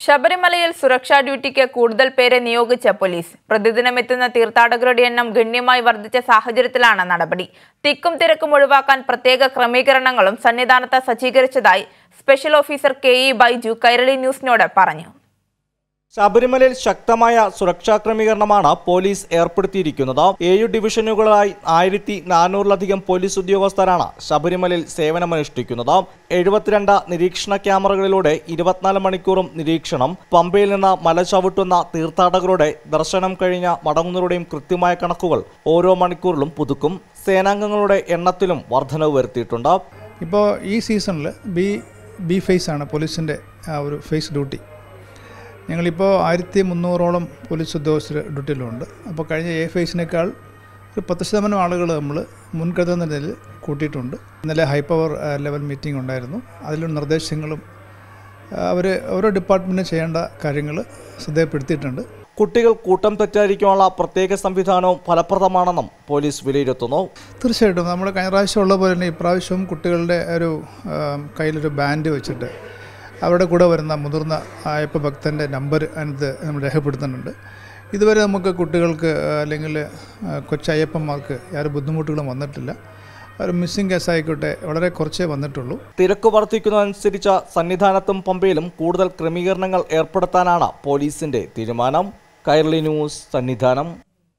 ശബരിമലയിൽ സുരക്ഷാ ഡ്യൂട്ടിക്ക് കൂടുതൽ പേരെ നിയോഗിച്ച പോലീസ് പ്രതിദിനം എത്തുന്ന തീർത്ഥാടകരുടെ എണ്ണം ഗണ്യമായി വർദ്ധിച്ച സാഹചര്യത്തിലാണ് നടപടി തിക്കും തിരക്കും ഒഴിവാക്കാൻ പ്രത്യേക ക്രമീകരണങ്ങളും സന്നിധാനത്ത് സജ്ജീകരിച്ചതായി special officer K E Baiju Kairali ന്യൂസിനോട് പറഞ്ഞു ശബരിമലയിൽ ശക്തമായ സുരക്ഷാ ക്രമീകരണമാണ് പോലീസ് ഏർപ്പെടുത്തിയിരിക്കുന്നത് ഏഴു ഡിവിഷനുകളായി ആയിരത്തി നാനൂറിലധികം പോലീസ് ഉദ്യോഗസ്ഥരാണ് ശബരിമലയിൽ സേവനമനുഷ്ഠിക്കുന്നത് എഴുപത്തിരണ്ട് നിരീക്ഷണ ക്യാമറകളിലൂടെ ഇരുപത്തിനാല് മണിക്കൂറും നിരീക്ഷണം പമ്പയിൽ നിന്ന് മല ചവിട്ടുന്ന തീർത്ഥാടകരുടെ ദർശനം കഴിഞ്ഞ മടങ്ങുന്നവരുടെയും കൃത്യമായ കണക്കുകൾ ഓരോ മണിക്കൂറിലും പുതുക്കും സേനാംഗങ്ങളുടെ എണ്ണത്തിലും വർധനവ് വരുത്തിയിട്ടുണ്ട് ഇപ്പോൾ ഈ സീസണിൽ ബി ബി ഫേസ് ആണ് പോലീസിൻ്റെ ആ ഒരു ഫേസ് ഡ്യൂട്ടി ഞങ്ങളിപ്പോൾ ആയിരത്തി മുന്നൂറോളം പോലീസ് ഉദ്യോഗസ്ഥർ ഡ്യൂട്ടിയിലുണ്ട് അപ്പോൾ കഴിഞ്ഞ എ ഫേസിനേക്കാൾ ഒരു പത്ത് ശതമാനം ആളുകൾ നമ്മൾ മുൻകരുതൽ നിലയിൽ കൂട്ടിയിട്ടുണ്ട് ഇന്നലെ ഹൈ പവർ ലെവൽ മീറ്റിംഗ് ഉണ്ടായിരുന്നു അതിലുള്ള നിർദ്ദേശങ്ങളും അവർ ഓരോ ഡിപ്പാർട്ട്മെൻറ്റിനും ചെയ്യേണ്ട കാര്യങ്ങൾ ശ്രദ്ധയപ്പെടുത്തിയിട്ടുണ്ട് കുട്ടികൾ കൂട്ടം തെറ്റായിരിക്കാനുള്ള പ്രത്യേക സംവിധാനവും ഫലപ്രദമാണെന്നും പോലീസ് വിലയിരുത്തുന്നു തീർച്ചയായിട്ടും നമ്മൾ കഴിഞ്ഞ പ്രാവശ്യം ഉള്ള പോലെ തന്നെ ഇപ്രാവശ്യവും കുട്ടികളുടെ ഒരു ആ, കയ്യിലൊരു ബാൻഡ് വെച്ചിട്ട് അവരുടെ കൂടെ വരുന്ന മുതിർന്ന അയ്യപ്പ ഭക്തൻ്റെ നമ്പർ അതിനകത്ത് നമ്മൾ രേഖപ്പെടുത്തുന്നുണ്ട് ഇതുവരെ നമുക്ക് കുട്ടികൾക്ക് ആ, അല്ലെങ്കിൽ ആ, കൊച്ചയ്യപ്പന്മാർക്ക് യാതൊരു ബുദ്ധിമുട്ടുകളും വന്നിട്ടില്ല ഒരു മിസ്സിംഗ് കേസ് ആയിക്കോട്ടെ വളരെ കുറച്ചേ വന്നിട്ടുള്ളൂ തിരക്ക് വർദ്ധിക്കുന്നതനുസരിച്ച് സന്നിധാനത്തും പമ്പയിലും കൂടുതൽ ക്രമീകരണങ്ങൾ ഏർപ്പെടുത്താനാണ് പോലീസിന്റെ തീരുമാനം കൈരളി ന്യൂസ് സന്നിധാനം